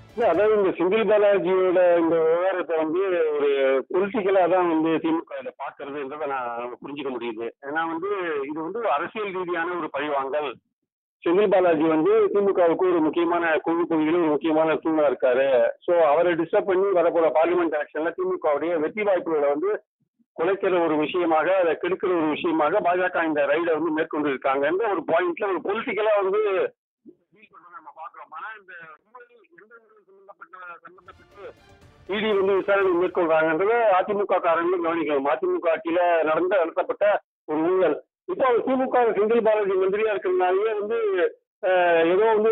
இல்ல அதாவது இந்த செந்தில் பாலாஜியோட இந்த விவகாரத்தை வந்து ஒரு பொலிட்டிக்கலா தான் வந்து திமுக இதை பாக்குறதுன்றத நான் புரிஞ்சுக்க முடியுது ஏன்னா வந்து இது வந்து ஒரு அரசியல் ரீதியான ஒரு பழிவாங்கல் செந்தில் பாலாஜி வந்து திமுகவுக்கு ஒரு முக்கியமான குழு பகுதியில் ஒரு முக்கியமான தூணா இருக்காரு ஸோ அவரை டிஸ்டர்ப் பண்ணி வரப்போற பார்லிமெண்ட் எலெக்ஷன்ல திமுகவுடைய வெற்றி வாய்ப்புகளை வந்து குலைக்கிற ஒரு விஷயமாக அதை கெடுக்கிற ஒரு விஷயமாக பாஜக இந்த ரைடை வந்து மேற்கொண்டு இருக்காங்கன்ற ஒரு பாயிண்ட்ல ஒரு பொலிட்டிக்கலா வந்து டீல் பண்றதை நம்ம பாக்குறோம் ஆனா இந்த ஊழல் எந்த ஊழல் சம்பந்தப்பட்ட சம்பந்தப்பட்டு இடி வந்து விசாரணை மேற்கொள்றாங்கன்றத அதிமுக காரங்களும் கவனிக்கணும் அதிமுக ஆட்சியில நடந்த நடத்தப்பட்ட ஒரு ஊழல் இப்போ அவர் திமுக செந்தில் பாலாஜி மந்திரியா இருக்கிறதுனாலயே வந்து அஹ், ஏதோ வந்து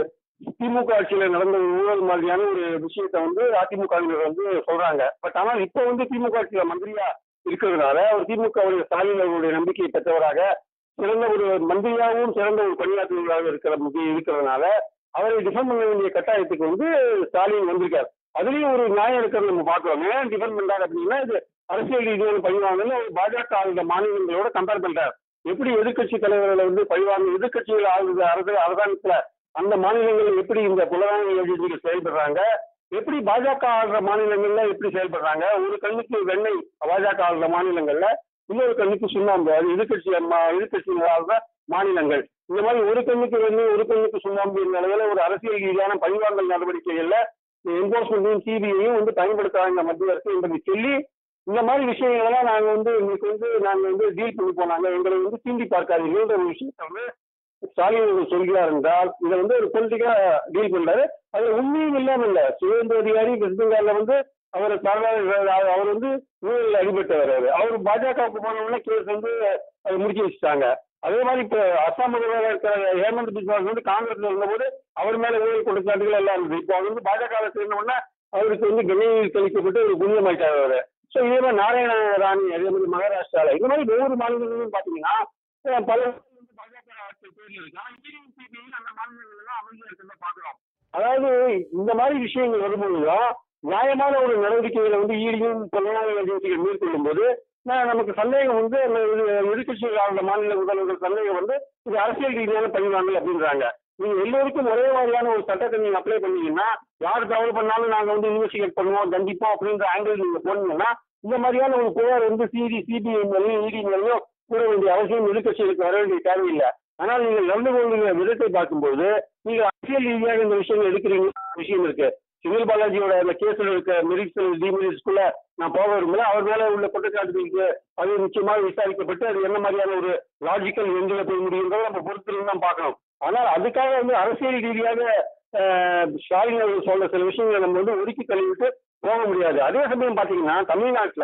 திமுக ஆட்சியில நடந்த ஒரு ஊழல் மாதிரியான ஒரு விஷயத்தை வந்து அதிமுகவினர் வந்து சொல்றாங்க பட் ஆனால் இப்போ வந்து திமுக ஆட்சியில மந்திரியா இருக்கிறதுனால அவர் திமுகவுடைய ஸ்டாலின் அவர்களுடைய நம்பிக்கையை பெற்றவராக சிறந்த ஒரு மந்திரியாகவும் சிறந்த ஒரு பணியாற்றுவதாக இருக்கிற முக்கிய இருக்கிறதுனால அவரை டிஃபெண்ட் பண்ண வேண்டிய கட்டாயத்துக்கு வந்து ஸ்டாலின் வந்திருக்காரு அதுலயும் ஒரு நியாயம் இருக்கிறது நம்ம பார்க்கிறோம் ஏன் டிஃபெண்ட் பண்றாரு அப்படின்னா இது அரசியல் ரீதியான பழிவாங்கன்னு அவர் பாஜக ஆளுத மாநிலங்களோட கம்பேர் பண்றாரு எப்படி எதிர்க்கட்சி தலைவர்களை வந்து பழிவாங்க எதிர்க்கட்சிகள் ஆளுத அரசு அரசாங்கத்துல அந்த மாநிலங்கள் எப்படி இந்த புலனாய்வு ஏஜென்சிகள் செயல்படுறாங்க எப்படி பாஜக ஆளுற மாநிலங்கள்ல எப்படி செயல்படுறாங்க ஒரு கண்ணுக்கு வெண்ணெய் பாஜக ஆளுற மாநிலங்கள்ல இன்னொரு கண்ணுக்கு சுண்ணாம்பு அது எதிர்கட்சி எதிர்கட்சிகள் ஆளுற மாநிலங்கள் இந்த மாதிரி ஒரு கண்ணுக்கு வெண்ணெய் ஒரு கண்ணுக்கு சுண்ணாம்பு இந்த நிலையில ஒரு அரசியல் ரீதியான பழிவாங்கல் நடவடிக்கைகள்ல என்போர்ஸ்மெண்ட்டையும் சிபிஐயும் வந்து பயன்படுத்துறாங்க இந்த மத்திய அரசு என்பதை சொல்லி இந்த மாதிரி விஷயங்களெல்லாம் நாங்க வந்து எங்களுக்கு வந்து நாங்க வந்து டீல் பண்ணி போனாங்க எங்களை வந்து தீண்டி பார்க்காதீங்கன்ற ஒரு விஷயத்தை வந்து ஸ்டாலின் அவர்கள் சொல்கிறார் என்றால் இதை வந்து ஒரு பொலிட்டிக்கா டீல் பண்றாரு அது உண்மையும் இல்லாம இல்ல சுயேந்திர அதிகாரி வெஸ்ட் பெங்கால்ல வந்து அவர் சாதாரண அவர் வந்து ஊழல் அடிபட்டவர் அவரு. அவர் பாஜகவுக்கு போனவுடனே கேஸ் வந்து அதை முடிச்சு வச்சுட்டாங்க அதே மாதிரி இப்ப அசாம் முதல்வராக இருக்கிற ஹேமந்த் பிஸ்வாஸ் வந்து காங்கிரஸ்ல இருந்தபோது அவர் மேல ஊழல் குற்றச்சாட்டுகள் எல்லாம் இருந்தது இப்போ அவர் வந்து பாஜக சேர்ந்த உடனே அவருக்கு வந்து கண்ணியில் தெளிக்கப்பட்டு ஒரு புண்ணியமாயிட்டார் அவரு ஸோ இதே மாதிரி நாராயண ராணி அதே மாதிரி மகாராஷ்டிரால இந்த மாதிரி ஒவ்வொரு மாநிலங்களிலும் பாத்தீங்கன்னா அஹ் பல இடத்துல வந்து பாஜக ஆட்கள் பேர்ல இருக்கு ஆனா இந்தியன் சிபிஐ அந்த மாநிலங்கள் எல்லாம் அமைதியா இருக்கிறத பாக்குறோம் அதாவது இந்த மாதிரி விஷயங்கள் வரும்போதுதான் நியாயமான ஒரு நடவடிக்கைகளை வந்து ஈடியும் புலனாய்வு ஏஜென்சிகள் மேற்கொள்ளும் போது நான் நமக்கு சந்தேகம் வந்து அந்த இது எதிர்க்கட்சிகள் ஆளுந்த மாநில முதல்வர்கள் சந்தேகம் வந்து இது அரசியல் ரீதியான பழிவாங்கல் அப்படின்றாங்க நீங்க எல்லோருக்கும் ஒரே மாதிரியான ஒரு சட்டத்தை நீங்க அப்ளை பண்ணீங்கன்னா யார் தவறு பண்ணாலும் நாங்க வந்து இன்வெஸ்டிகேட் பண்ணுவோம் தண்டிப்போம் அப்படின்ற ஆங்கிள் நீங்க போனீங்கன்னா இந்த மாதிரியான ஒரு புகார் வந்து சிடி சிபிஐ மேலேயும் இடி மேலேயும் கூற வேண்டிய அவசியம் எதிர்க்கட்சிகளுக்கு வர வேண்டிய தேவையில்லை ஆனால் நீங்கள் நடந்து கொள்கிற விதத்தை பார்க்கும்போது நீங்க அரசியல் ரீதியாக இந்த விஷயங்கள் எடுக்கிறீங்க விஷயம் இருக்கு செந்தில் பாலாஜியோட அந்த கேஸ்ல இருக்க மெரிட்ஸ் டிமெரிட்ஸ்குள்ள நான் போக விரும்பல அவர் மேல உள்ள குற்றச்சாட்டுகளுக்கு அது நிச்சயமாக விசாரிக்கப்பட்டு அது என்ன மாதிரியான ஒரு லாஜிக்கல் எண்ணில போய் முடியுன்றதை நம்ம பொறுத்திருந்து தான் பார்க்கணும் ஆனால் அதுக்காக வந்து அரசியல் ரீதியாக அஹ், ஸ்டாலின் அவர்கள் சொல்ற சில விஷயங்களை நம்ம வந்து ஒதுக்கி தள்ளிவிட்டு போக முடியாது அதே சமயம் பாத்தீங்கன்னா தமிழ்நாட்டுல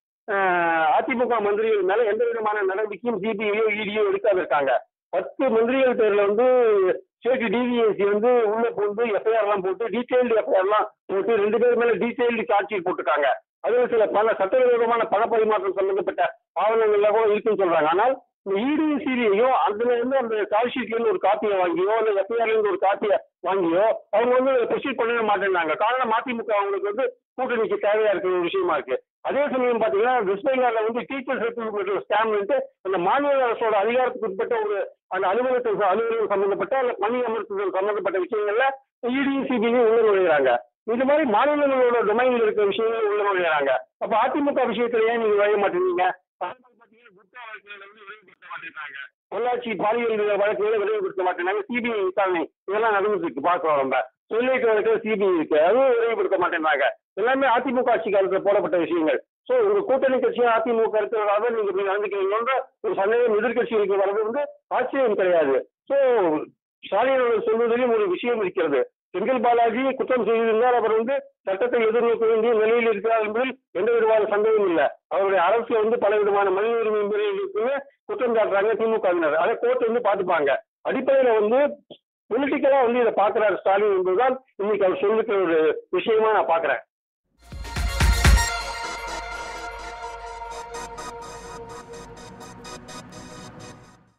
அஹ், அதிமுக மந்திரிகள் மேல எந்த விதமான நடவடிக்கையும் சிபிஐயோ இடியோ எடுக்காத இருக்காங்க பத்து மந்திரிகள் பேர்ல வந்து ஸ்டேட் டிவிஎஸ்சி வந்து உள்ள போட்டு எஃப்ஐஆர் எல்லாம் போட்டு டீடைல்டு எஃப்ஐஆர் எல்லாம் போட்டு ரெண்டு பேர் மேல டீடைல்டு சார்ஜ் ஷீட் போட்டிருக்காங்க அதுல சில பல சட்டவிரோதமான பண பரிமாற்றம் சம்பந்தப்பட்ட ஆவணங்கள்ல கூட இருக்குன்னு சொல்றாங்க ஆனால் இந்த இடியும் சிபிஐயும் அதுல இருந்து அந்த சார்ஜ் ஷீட்ல இருந்து ஒரு காப்பியை வாங்கியோ இல்ல எஃப்ஐஆர்ல இருந்து ஒரு காப்பியை வாங்கியோ அவங்க வந்து ப்ரொசீட் பண்ணவே மாட்டேங்கிறாங்க காரணம் அதிமுக அவங்களுக்கு வந்து கூட்டணிக்கு தேவையா இருக்கிற ஒரு விஷயமா இருக்கு அதே சமயம் பாத்தீங்கன்னா வெஸ்ட் பெங்கால்ல வந்து டீச்சர் சர்டிபிகேட் ஸ்டாம்ப் அந்த மாநில அரசோட அதிகாரத்துக்கு உட்பட்ட ஒரு அந்த அலுவலகத்துக்கு அலுவலகம் சம்பந்தப்பட்ட அல்ல பணி அமர்த்துதல் சம்பந்தப்பட்ட விஷயங்கள்ல இடியும் சிபிஐயும் உள்ள நுழைகிறாங்க இது மாதிரி மாநிலங்களோட டொமைன்ல இருக்கிற விஷயங்கள் உள்ள நுழைகிறாங்க அப்ப அதிமுக விஷயத்துல ஏன் நீங்க வழங்க மாட்டேங்கிறீங்க அதே மாதிரி பாத்தீங்கன்னா குட்கா வழக்குகளை வந்து விரைவுபடுத்த மாட்டேங்கிறாங்க பொள்ளாச்சி பாலியல் வழக்குகளை விரைவுபடுத்த மாட்டேங்கிறாங்க சிபிஐ விசாரணை இதெல்லாம் நடந்துட்டு இருக்கு பார்க்கிறோம் நம்ம சொல்லிட்டு வழக்கில் சிபிஐ இருக்கு அதுவும் விரைவுபடுத்த மாட்டேங்கிறாங்க எல்லாமே அதிமுக ஆட்சி காலத்துல போடப்பட்ட விஷயங்கள் சோ உங்க கூட்டணி கட்சியா அதிமுக இருக்கிறதாக நீங்க இப்படி நடந்துக்கிறீங்கன்ற ஒரு சந்தேகம் எதிர்கட்சிகளுக்கு வர்றது வந்து ஆச்சரியம் கிடையாது சோ ஸ்டாலின் அவர்கள் சொல்வதிலும் ஒரு விஷயம் இருக்கிறது செந்தில் பாலாஜி குற்றம் செய்திருந்தால் அவர் வந்து சட்டத்தை எதிர்நோக்க வேண்டிய நிலையில் இருக்கிறார் என்பதில் எந்த விதமான சந்தேகமும் இல்லை அவருடைய அரசு வந்து பல விதமான மனித உரிமை மீறல்களுக்கு குற்றம் சாட்டுறாங்க திமுகவினர் அதை கோர்ட் வந்து பார்த்துப்பாங்க அடிப்படையில வந்து பொலிட்டிக்கலா வந்து இதை பாக்குறாரு ஸ்டாலின் என்பதுதான் இன்னைக்கு அவர் சொல்லிக்கிற ஒரு விஷயமா நான் பாக்குறேன்